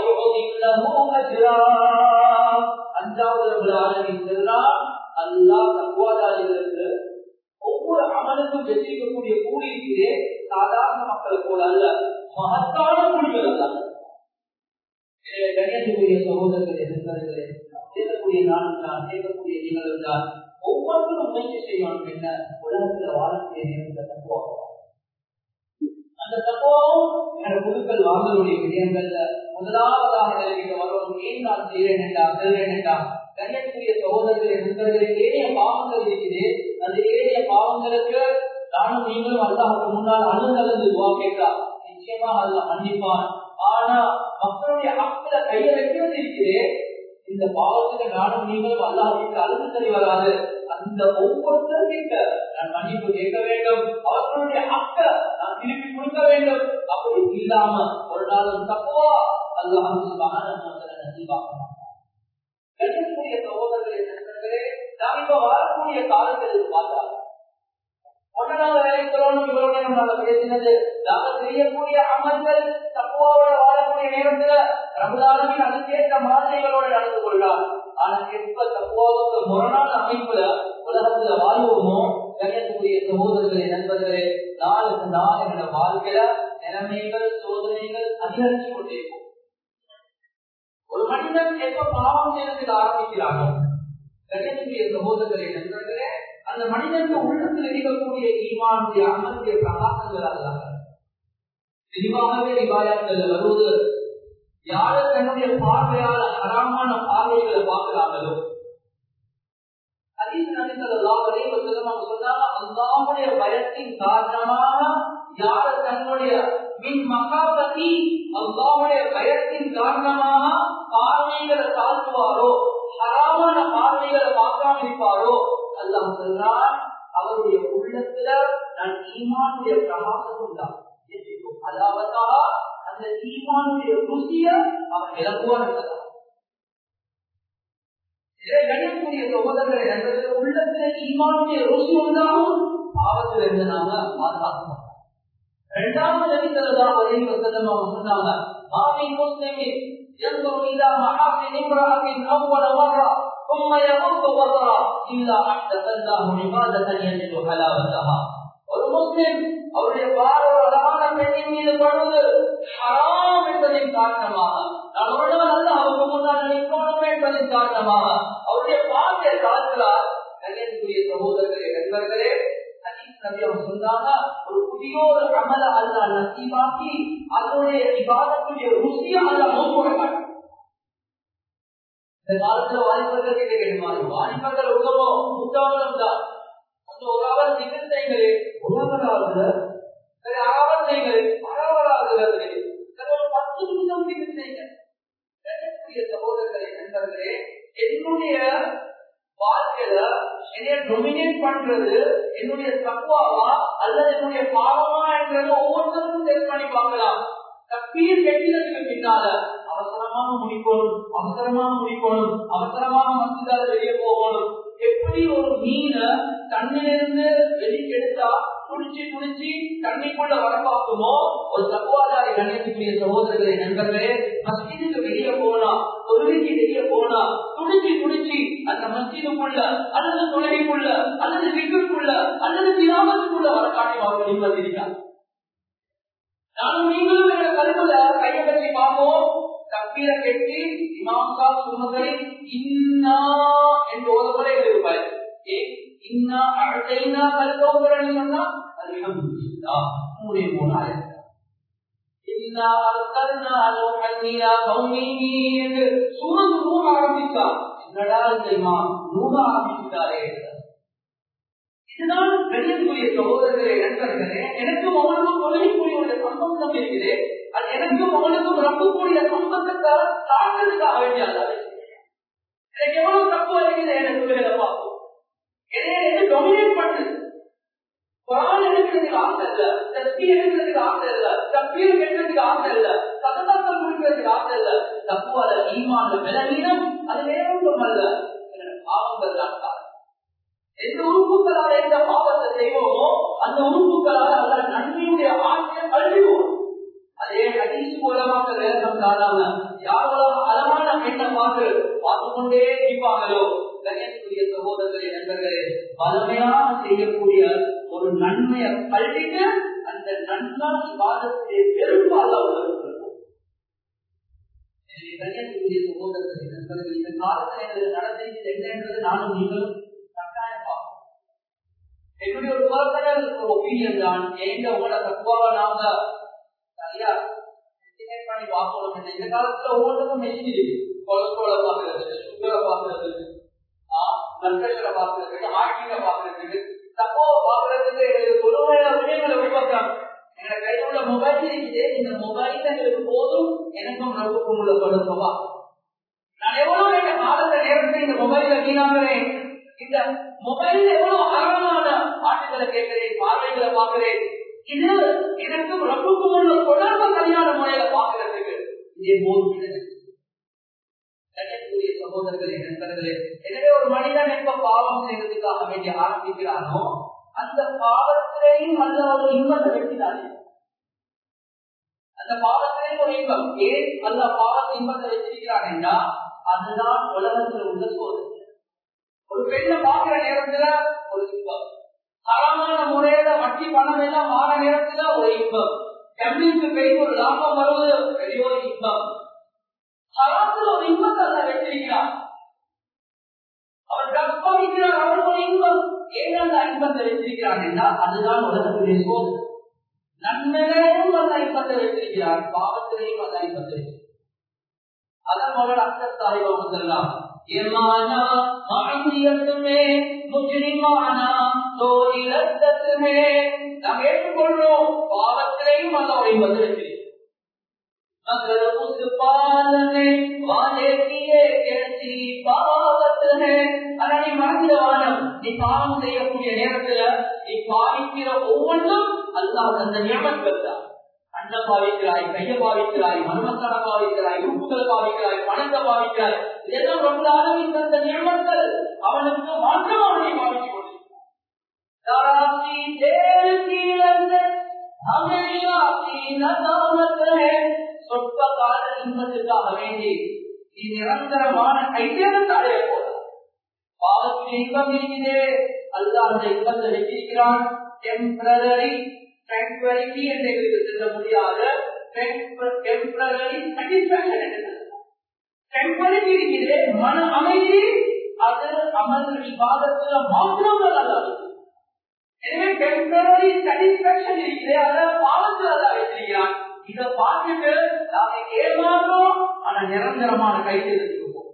அஞ்சாவது ஆளுநர் செல்றான் அல்லா தக்குவாதாரிகளுக்கு ஒவ்வொரு அமலுக்கும் வெற்றிக்கக்கூடிய கூலி இருக்கிறே சாதாரண மக்கள் போல அல்ல மகத்தான கூலிகள் அல்ல எனவே கண்ணியத்துக்குரிய சகோதரர்களே நண்பர்களே கேட்கக்கூடிய நான் தான் கேட்கக்கூடிய நீங்கள் தான் ஒவ்வொருத்தரும் முயற்சி செய்யணும் என்ன உலகத்துல வாழக்கூடிய நேரத்தை தப்புவாகும் அந்த தப்போவும் என்னோட குழுக்கள் வாங்கக்கூடிய விடயங்கள்ல முதலாவதாக நிலைக்கு வரணும் ஏன் நான் செய்கிறேன் என்றா செல்வேன் என்றா கண்ணியத்துக்குரிய சகோதரர்களே நண்பர்களே ஏனைய பாவங்கள் இருக்குது அந்த ஏனைய பாவங்களுக்கு நானும் நீங்களும் அல்லாஹுக்கு முன்னால் அணுகலந்து துவா கேட்டா நிச்சயமா அல்ல மன்னிப்பான் ஆனா மக்களுடைய அக்கில கைய வைக்கிறது இருக்குது இந்த பாவத்துக்கு நானும் நீங்களும் அல்லாஹுக்கு அழுது சரி வராது அந்த ஒவ்வொருத்தருக்கிட்ட நான் மன்னிப்பு கேட்க வேண்டும் அவர்களுடைய அக்க நான் திருப்பி கொடுக்க வேண்டும் அப்படி இல்லாம ஒரு நாளும் தப்புவா அல்லாஹ் நசிவாக்க கணிக்கக்கூடிய சகோதரர்களே நண்பர்களே நாம் இப்ப வாழக்கூடிய காலத்தில் பார்த்தா ஒன்னாவது வேலைக்கிறோம் இவரோட நம்ம பேசினது நாம செய்யக்கூடிய அமல்கள் தப்புவாவோட வாழக்கூடிய நேரத்துல ரமதானின் அதுக்கேற்ற மாதிரிகளோட நடந்து கொள்ளலாம் ஆனா எப்ப தப்புவாவுக்கு முரணான அமைப்புல உலகத்துல வாழ்வோமோ கணியத்துக்குரிய சகோதரர்களே நண்பர்களே நாளுக்கு நாள் என்னோட வாழ்க்கையில நிலைமைகள் சோதனைகள் அதிகரிச்சு கொண்டிருக்கும் ஒரு மனிதன் எப்ப பாவம் செய்யறதுக்கு ஆரம்பிக்கிறானோ கணியத்துக்குரிய கண்ணியத்துக்குரிய சகோதரர்களே நண்பர்களே அந்த மனிதனுக்கு உள்ளத்தில் இருக்கக்கூடிய ஈமானுடைய அமர்த்திய பிரகாசங்கள் அல்ல தெளிவாகவே ரிவாயங்கள் வருவது யாரு தன்னுடைய பார்வையால அறாமான பார்வைகளை பார்க்கிறாங்களோ அதீத நடித்தல் அல்லாவதே சொன்னாங்க அல்லாவுடைய பயத்தின் காரணமாக யாரு தன்னுடைய மின் மகாபதி அல்லாவுடைய பயத்தின் காரணமாக பார்வைகளை தாழ்த்துவாரோ ஹராமான பார்வைகளை பார்க்காம இருப்பாரோ அல்லாஹ் சொல்றான் அவருடைய உள்ளத்துல நான் ஈமானுடைய பிரகாசம் உண்டாகும் அதாவது அந்த ஈமானுடைய ருசிய அவன் இலகுவான் என்பதா கணியக்கூடிய சகோதரர்களை நண்பர்கள் உள்ளத்துல ஈமானுடைய ருசி உண்டாகும் பாவத்தில் இருந்து நாம பாதுகாக்க மாட்டோம் இரண்டாவது நபித்தரதான் வரையும் வசதம் அவங்க சொன்னாங்க மாமி முஸ்லிமி ينظر إلى محاسن امرأة أول مرة ثم يغض بصره إلا أحدث الله عبادة يجد حلاوتها ஒரு முஸ்லிம் அவருடைய பார்வை அழகான பெண்ணின் மீது படுவது ஹராம் என்பதின் காரணமாக நான் ஒரு நாள் அல்ல அவருக்கு முன்னால் நிற்கணும் என்பதின் காரணமாக அவருடைய பார்வையை காக்கிறார் கல்யாணத்துக்குரிய சகோதரர்களே நண்பர்களே சொன்னாங்க ஒரு புதிய ஒரு அமல அல்ல நசீபாக்கி அதனுடைய விவாதத்துடைய ருசியை அல்ல நோக்கோட காட்டும் இந்த காலத்துல வாலிபர்கள் கிட்ட கேட்குமாறு வாலிபர்கள் உதவோ உத்தவங்களும் தான் அந்த ஒரு அவர் நிகழ்த்தைகளே உலகராகுது சரி அறவர் செய்கள் அறவராகுகிறது சரி ஒரு பத்து நிமிஷம் நிகழ்த்தைகள் சகோதரர்களே நண்பர்களே என்னுடைய வாழ்க்கையில என்னைய டொமினேட் பண்றது என்னுடைய தப்பாவா அல்லது என்னுடைய பாவமா என்றது ஒவ்வொருத்தருக்கும் செக் பண்ணி பார்க்கலாம் தப்பீர் கெட்டினதுக்கு பின்னால அவசரமாக முடிக்கணும் அவசரமாக முடிக்கணும் அவசரமாக மசிதால வெளியே போகணும் எப்படி ஒரு மீனை தண்ணிலிருந்து வெளிக்கெடுத்தா குடிச்சு குடிச்சு தண்ணிக்குள்ள வரப்பாக்குமோ ஒரு தக்குவாதாரி கணேசக்கூடிய சகோதரர்களை நண்பர்களே மஸ்ஜிதுக்கு வெளியே போனா தொழுகைக்கு வெளியே போனா குடிச்சு குடிச்சு அந்த மஸ்ஜிதுக்குள்ள அல்லது தொழுகைக்குள்ள அல்லது விக்குக்குள்ள அல்லது தியாகத்துக்குள்ள வர காட்டி வாங்க நிம்மதிருக்காங்க நானும் நீங்களும் எங்க கருத்துல கையை கட்டி பார்ப்போம் தப்பீர கெட்டி இமாம்சா சுமதை இன்னா என்று ஓதப்படே இருப்பாய் இன்னா அழைனா கல்கோபுரன் சொன்னா அல்ஹம்துலில்லா மூணே மூணு ஆயிரம் இன்னா அர்த்தல்னா அலோஹன்னியா கௌமிஹி என்று சூரத் நூறு ஆரம்பிச்சா என்னடா இந்த இமாம் நூறு ஆரம்பிச்சுட்டாரே இதுதான் கணியத்துக்குரிய சகோதரர்களே நண்பர்களே எனக்கும் அவனுக்கும் தொழில்கூடிய ஒரு சம்பந்தம் இருக்குது அது எனக்கும் அவனுக்கும் ரப்பக்கூடிய சம்பந்தத்தை தாழ்ந்ததுக்காக வேண்டிய எனக்கு எவ்வளவு தப்பு வருகிறது எனக்கு வேலை பார்ப்போம் என்னை எனக்கு டொமினேட் பண்ணுது குரான் எடுக்கிறதுக்கு ஆசை இல்ல தஸ்பி எடுக்கிறதுக்கு ஆசை இல்ல தப்பீர் கெட்டுறதுக்கு ஆசை இல்ல சததாக்கள் முடிக்கிறதுக்கு ஆசை இல்ல தப்புவாத ஈமான விலகீனம் அது நேரம் அல்ல பாவங்கள் தான் காரணம் எந்த உறுப்புகளால் எந்த பாவத்தை செய்வோமோ அந்த உறுப்புகளால் அல்ல நன்மையுடைய ஆசையை கல்விவோம் அதே ஹதீஸ் மூலமாக வேதம் தாராம யாரெல்லாம் அழகான பெண்ணை பார்த்து பார்த்து கொண்டே இருப்பாங்களோ கணேசனுடைய சகோதரர்களே நண்பர்களே பலமையாக செய்யக்கூடிய ஒரு நன்மையை கல்விட்டு அந்த நன்மை விவாதத்திலே பெரும்பாலும் அவர்களுக்கு கணேசனுடைய சகோதரர்களே நண்பர்கள் இந்த காலத்தில் எங்களுக்கு நடந்தது என்ன என்பது நானும் நீங்களும் கட்டாயம் பார்ப்போம் என்னுடைய ஒரு பர்சனல் ஒப்பீனியன் தான் எங்க உங்களோட தக்குவாக நாங்க சரியா எஸ்டிமேட் பண்ணி பார்க்கணும் இந்த காலத்துல ஒவ்வொன்றுக்கும் மெஷின் இருக்கு கொலஸ்ட்ரோலை பார்க்கறதுக்கு சுகரை பார்க்கறதுக்கு பிளட் பிரஷரை பார்க்கறதுக்கு ஹார்ட்டிங்க பார்க்கறதுக்கு தப்போ பார்க்கறதுக்கு எங்களுக்கு தொழுமையான விஷயங்களை உருவாக்குறாங்க எங்க கையில் உள்ள மொபைல் இருக்குது இந்த மொபைல் எங்களுக்கு போதும் எனக்கும் ரப்புக்கும் உள்ள தொடர்பா நான் எவ்வளவு எங்க காலத்த நேரத்தை இந்த மொபைல வீணாகிறேன் இந்த மொபைல் எவ்வளவு அறமான பாட்டுகளை கேட்கிறேன் பார்வைகளை பார்க்கிறேன் இது எனக்கும் ரப்புக்கும் உள்ள தொடர்பு சரியான முறையில பார்க்கறதுக்கு இதே போதும் கண்ணியத்துக்குரிய சகோதரர்களே நண்பர்களே எனவே ஒரு மனிதன் எப்ப பாவம் செய்வதற்காக வேண்டி ஆரம்பிக்கிறானோ அந்த பாவத்திலேயும் நல்ல ஒரு இன்பத்தை வைக்கிறாரு அந்த பாவத்திலேயும் ஒரு இன்பம் ஏன் அந்த பாவத்தை இன்பத்தை வச்சிருக்கிறான் என்றா அதுதான் உலகத்தில் உள்ள சோதனை ஒரு பெண்ணை பார்க்கிற நேரத்துல ஒரு இன்பம் தரமான முறையில வட்டி பணம் எல்லாம் மாற நேரத்துல ஒரு இன்பம் கம்மிக்கு பெய் ஒரு லாபம் வருவது பெரிய ஒரு இன்பம் ஹராத்துல ஒரு இன்பத்தை அல்ல வச்சிருக்கிறான் அவர் ட்ரக்ஸ் பாவிக்கிறார் அவருக்கு ஒரு இன்பம் ஏன் அந்த இன்பத்தை வச்சிருக்கிறான் என்றால் அதுதான் உலகத்துடைய சோதனை நன்மைகளையும் அந்த ஐம்பத்தை வைத்திருக்கிறார் பாவத்திலையும் அந்த ஐம்பத்தை அதன் மூலம் அக்சர் சாஹிப் சொல்லலாம் ஏமானா மாந்தியத்துமே முஜ்ரிமானா தோரி ரத்தத்துமே நாம் ஏற்றுக்கொள்றோம் பாவத்திலையும் அந்த ஐம்பத்தை வைத்திருக்கிறோம் मगर उस पालने वाले किए कैसी बात है அதாவது மறந்துவானம் நீ பாவம் செய்யக்கூடிய நேரத்துல நீ பாவிக்கிற ஒவ்வொன்றும் அல்லாஹ் அந்த நியமங்கள் தான் அண்ண பாவிக்கிறாய் கைய பாவிக்கிறாய் மர்மத்தான பாவிக்கிறாய் உப்புகளை பாவிக்கிறாய் பணத்தை பாவிக்கிறாய் இதெல்லாம் ரொம்ப அளவில் தந்த நியமங்கள் அவனுக்கு மாற்றமாக நீ பாவித்துக் கொண்டிருக்கிறாய் हमेशा की नदामत है சொற்ப கால இன்பத்துக்காக வேண்டி நீ நிரந்தரமான கைத்தேர்ந்து அடைய போல பாவத்துக்கு இன்பம் இருக்கிறே அல்ல அந்த இன்பத்தை வச்சிருக்கிறான் டெம்பரரி ட்ராங்குவலிட்டி என்று எங்களுக்கு சொல்ல முடியாத டெம்பரரி சாட்டிஸ்பாக்சன் என்று டெம்பரரி இருக்கிறே மன அமைதி அது அமல் விவாதத்துல மாத்திரம் நல்லது எனவே டெம்பரரி சாட்டிஸ்பாக்சன் இருக்கிறே அதை பாவத்தில் அதான் வச்சிருக்கிறான் இதை பார்த்துட்டு நாம ஏமாறோம் ஆனா நிரந்தரமான கைது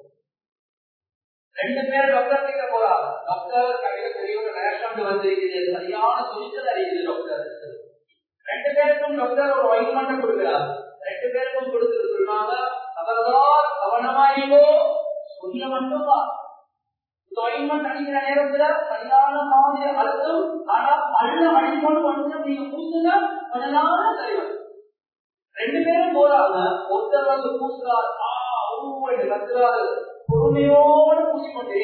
ரெண்டு பேர் டாக்டர் கிட்ட போறாங்க டாக்டர் கையில பெரிய ஒரு ரேஷன் வந்திருக்குது சரியான துணிச்சல் அறியுது டாக்டர் ரெண்டு பேருக்கும் டாக்டர் ஒரு வைமண்டம் கொடுக்கிறார் ரெண்டு பேருக்கும் கொடுத்து சொல்றாங்க அவர்தான் கவனமாயிக்கோ சொல்ல மட்டும்தான் தொழில்மன் அடிக்கிற நேரத்துல சரியான மாதிரி அழுத்தம் ஆனா பல்ல அடிக்கொண்டு வந்து நீங்க பூசுங்க கொஞ்ச நாள் சரிவரும் ரெண்டு பேரும் போறாங்க ஒருத்தர் வந்து பூசுறார் கத்துறாரு பொறுமையோடு பூசிக்கொண்டே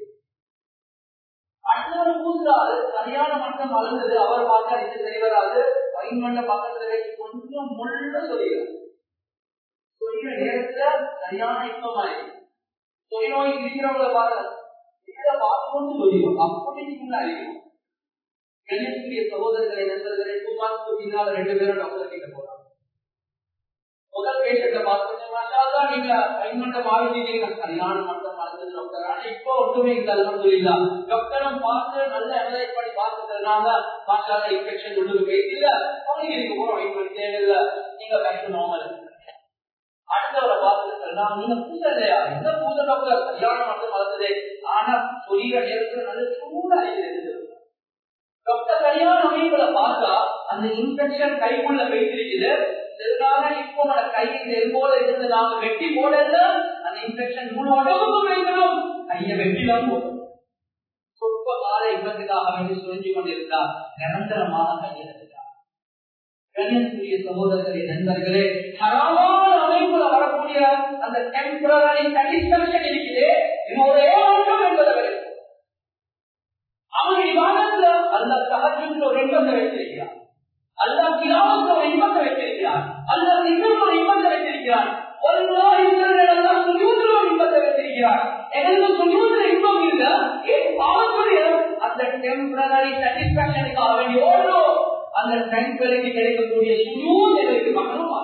அடுத்தவர் பூசுறாரு சரியான மட்டம் வளர்ந்தது அவர் பார்த்தா இது செய்வராது வைமண்ட பக்கத்துல வச்சு கொஞ்சம் முள்ள சொல்லுகிறார் சொல்லிற நேரத்துல சரியான இன்பமாயி தொழில்நோய் இருக்கிறவங்கள பாருங்க இதை பார்த்துக்கொண்டு சொல்லிடும் அப்படி அறியும் கணிதக்கூடிய சகோதரர்களை நண்பர்களை சுமார் பின்னால் ரெண்டு பேரும் டாக்டர் கிட்ட போறாங்க முதல் பேஷண்ட பார்த்தா நீங்க கைமண்ட பாவிச்சீங்க சரியான மட்டம் மறந்தது டாக்டர் ஆனா இப்போ ஒன்றுமே இல்ல சொல்லிடா டாக்டரும் பார்த்து நல்ல அனலைஸ் பண்ணி பார்த்துக்கிறதுனால மாஷால இன்ஃபெக்ஷன் உள்ளது போயிட்டு அவங்க இதுக்கு போறோம் ட்ரீட்மெண்ட் தேவையில்லை நீங்க பேக் நார்மல் அடுத்தவரை பார்த்துக்கிறதா நீங்க பூசை இல்லையா என்ன பூசை டாக்டர் சரியான மட்டம் மறந்தது ஆனா சொல்லிற நேரத்துல நல்ல சூடா இருக்குது டாக்டர் சரியான அமைப்புல பார்த்தா அந்த இன்ஃபெக்ஷன் கைக்குள்ள வைத்திருக்குது இதற்காக இப்போ நம்ம கையில் எல்போல இருந்து நாம வெட்டி போடல அந்த இன்ஃபெக்ஷன் மூணு உடம்புக்கு வைக்கணும் கைய வெட்டிதான் போடும் சொற்ப கால இன்பத்துக்காக வேண்டி சுழிஞ்சு கொண்டிருந்தார் நிரந்தரமாக கையெழுத்தார் கண்ணியத்துக்குரிய சகோதரர்களே நண்பர்களே தரமான அமைப்புல வரக்கூடிய அந்த டெம்பரரி சாட்டிஸ்பாக்சன் இருக்குது இது ஒரே மாற்றம் என்பதை வரைக்கும் அவன் விவாதத்துல அந்த சகஜத்தில் ஒரு இன்பத்தை வைத்திருக்கிறார் அல்ல கிராமத்தில் ஒரு இன்பத்தை வைத்திருக்கிறார் அல்ல இன்னும் ஒரு இன்பத்தை வைத்திருக்கிறார் ஒரு சுஜூதில் ஒரு இன்பத்தை வைத்திருக்கிறார் எனக்கு சுஜூதில் இன்பம் இல்ல ஏன் பாவத்துடைய அந்த டெம்பரரி சாட்டிஸ்பாக்சனுக்காக வேண்டி ஓடுறோம் அந்த ட்ராங்குவலிட்டி கிடைக்கக்கூடிய சுஜூத் எனக்கு மகனுமா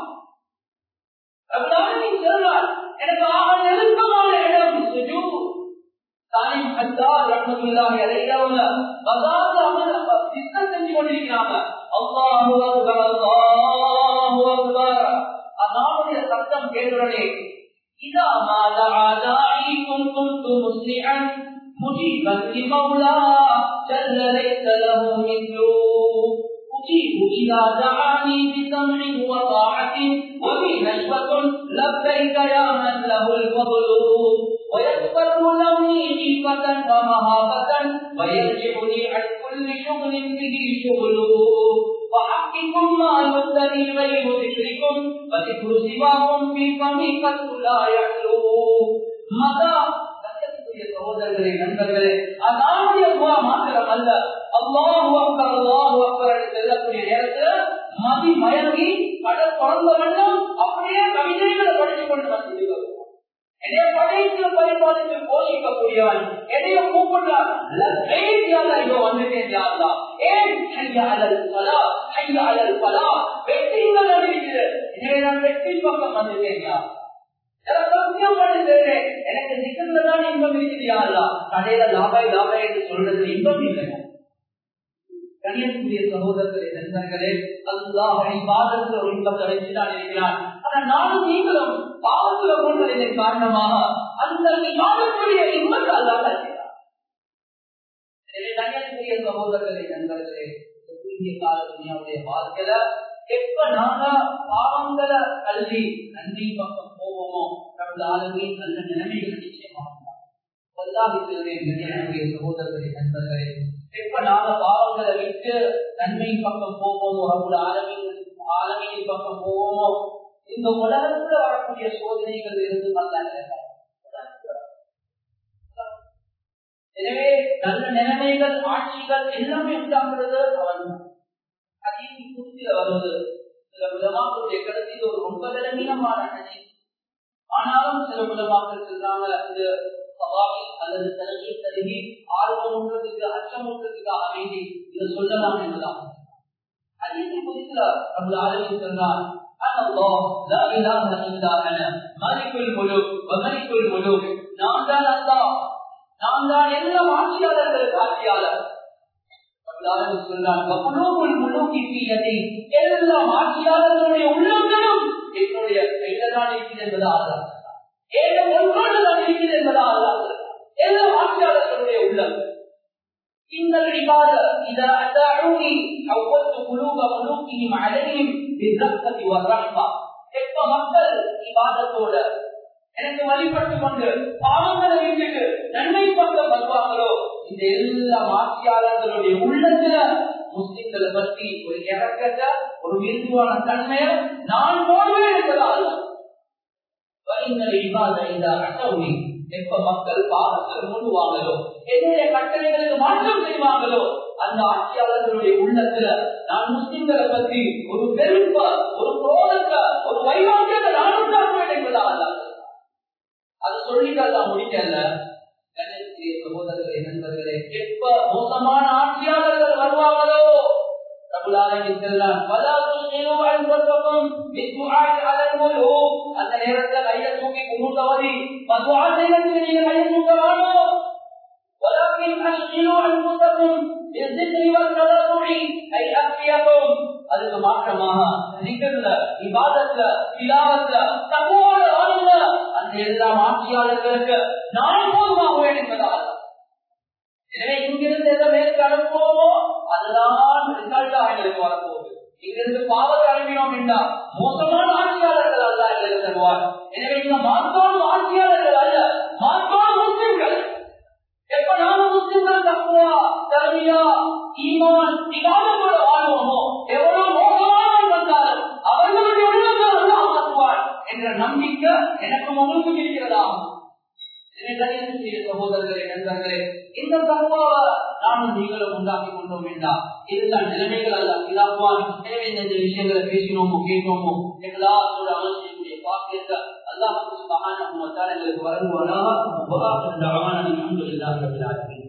சொல்றார் எனக்கு ஆக நெருக்கமான இடம் சுஜூத் தாலிம் ஹத்தார் ரஹ்மத்துல்லாஹி அலைஹி அவங்க பஜார்ல அவங்க பிஸ்னஸ் செஞ்சு கொண்டிருக்கிறாங்க அல்லாஹு அக்பர் அல்லாஹு அக்பர் அல்லாஹ்வுடைய சத்தம் கேட்கிறனே இதா மா தஆ தாஇ குன்து முஸ்லிஹன் முஜீபா லிமௌலா ஜல்ல லைஸ லஹு மித்லு أجيب إذا دعاني بسمع وطاعة وبي نشوة لبيك يا من له الفضل ويسبر لوني خيفة ومهابة ويرجعني عن كل شغل به شغل وحقكم ما يبتلي غير ذكركم وذكر سواكم في فمي قد لا يعلو مدى சகோதரர்களே நண்பர்களே அதாவுடைய துவா மாத்திரம் அல்ல அல்லாஹு அக்பர் அல்லாஹு அக்பர் என்று செல்லக்கூடிய நேரத்துல மதி மயங்கி கடல் குழந்த வண்ணம் அப்படியே கவிதைகளை படித்துக் கொண்டு வந்து என்னைய படைத்து பரிபாலித்து போஷிக்கக்கூடியவன் என்னைய கூப்பிடுறான் இதோ வந்துட்டேன் யாருலா ஏன் ஹையா அலல் பலா ஹையா அலல் பலா வெற்றிகள் அறிவிக்கிறது எனவே நான் வெற்றி பக்கம் வந்துட்டேன் யார் எனக்கு நிக்கிறதுதான் இன்பம் இருக்கிறியா கடையில லாபாய் லாபாய் என்று சொல்றது இன்பம் இல்லை கணியக்கூடிய சகோதரர்களே நண்பர்களே அல்லாஹை பாதத்தில் ஒரு இன்பத்தை வைத்துதான் இருக்கிறான் ஆனா நானும் நீங்களும் பாவத்துல கொண்டதின் காரணமாக அந்த விவாதக்கூடிய இன்பத்தை அல்லாத எனவே கணியக்கூடிய சகோதரர்களே நண்பர்களே குறுகிய கால துணியாவுடைய வாழ்க்கையில எப்ப நாங்க பாவங்களை கல்வி நன்றி பக்கம் போவோமோ கடந்த ஆளுமே நல்ல நிலைமைகள் நிச்சயமாக சகோதரர்களே நண்பர்களே எப்ப நாங்க பாவங்களை விட்டு நன்மை பக்கம் போவோமோ அவங்களோட ஆலமின் ஆலமியின் பக்கம் போவோமோ இந்த உலகத்துல வரக்கூடிய சோதனைகள் இருந்து நல்ல எனவே நல்ல நிலைமைகள் ஆட்சிகள் எல்லாமே உண்டாகிறது அவன் அதிகம் குறிப்பில வருவது சில விதமாக்களுடைய கடத்தில் ஒரு ரொம்ப விலமீனமான நதி ஆனாலும் சில விதமாக்கள் சொல்றாங்க இது சவாவி அல்லது தலகை தருகி ஆர்வம் ஒன்றதுக்கு அச்சம் ஒன்றதுக்காக வேண்டி இதை சொல்லலாம் என்பதாக அதிகம் குறிப்பில நம்மள ஆலயம் சொன்னார் أنا الله لا إله إلا أنا ملك الملوك وملك الملوك நான் தான் அல்லா நான் தான் எல்லாம் ஆட்சியாளர்களுக்கு ஆட்சியாளர் எல்லாம் ஆட்சியாளர்களுடைய உள்ளங்களும் என்னுடைய கையில்தான் இருக்கிறது என்பது ஆதாரம் ஏதோ ஒன்றோடுதான் இருக்கிறது என்பது ஆதாரம் எல்லாம் ஆட்சியாளர்களுடைய உள்ளங்கள் إن العباد إذا أتاعوني حولت قلوب ملوكهم عليهم بالرقة والرحمة எப்ப மக்கள் இபாதத்தோட எனக்கு வழிபட்டு கொண்டு பாவங்களை விட்டுட்டு நன்மை பக்கம் வருவாங்களோ இந்த எல்லா ஆட்சியாளர்களுடைய உள்ளத்துல முஸ்லிம்களை பற்றி ஒரு இறக்கத்தை ஒரு மிருதுவான தன்மையை நான் போடுவேன் என்பதால் எப்ப மக்கள் பாவத்தில் முழுவாங்களோ என்னுடைய கட்டளைகளுக்கு மாற்றம் செய்வாங்களோ அந்த ஆட்சியாளர்களுடைய உள்ளத்துல நான் முஸ்லிம்களை பற்றி ஒரு வெறுப்ப ஒரு கோலத்தை ஒரு வைராக்கியத்தை நான் உண்டாக்குவேன் என்பதால் அது சொல்லிதான் முடிக்கல சகோதரர்களே நண்பர்களே எப்ப மோசமான ஆட்சியாளர்கள் வருவாங்களோ அந்த நேரத்தில் கையை தூக்கி குமுத்தவதி மதுவா செய்யறதுக்கு நீங்க கையை தூக்க வேணும் ولكن أشغلوا أنفسكم بالذكر والتضرع أي أخفيكم அதுக்கு மாற்றமாக நிகழ்ல இபாதத்துல திலாவத்துல தகவோடு வாழ்ந்த அந்த எல்லா ஆட்சியாளர்களுக்கு நான் போதுமாகுவேன் என்பதால் எனவே இங்கிருந்து எதை மேற்கு அனுப்புவோமோ அதுதான் ரிசல்ட்டாக எங்களுக்கு வரப்போகுது இங்கிருந்து பாவத்தை அனுப்பினோம் என்றால் மோசமான ஆட்சியாளர்கள் அல்ல எங்களுக்கு தருவார் எனவே இந்த மாற்றோடு ஆட்சியாளர்கள் அல்ல மாற்றோடு முஸ்லிம்கள் எப்ப நாம முஸ்லிம்கள் தக்குவா தர்மியா ஈமான் இவாதத்தோட வாழ்வோமோ எவ்வளவு மோசமாக வந்தாலும் அவர்களுடைய உள்ளங்கள் எல்லாம் மாற்றுவார் என்ற நம்பிக்கை எனக்கு உங்களுக்கு இருக்கிறதா சகோதரர்களே நண்பர்களே இந்த தகுவாவை நானும் நீங்களும் உண்டாக்கி கொண்டோம் என்றால் இதுதான் நிலைமைகள் அல்ல இதாக்குவான் எனவே இந்த விஷயங்களை பேசினோமோ கேட்டோமோ எல்லாத்தோட அமைச்சக்கூடிய பாக்கியத்தை அல்லாஹ் சுபஹானஹு வ தஆலா எங்களுக்கு வழங்குவானாக வஆஹிரு தஅவானா அல்ஹம்துலில்லாஹி ரப்பில் ஆலமீன்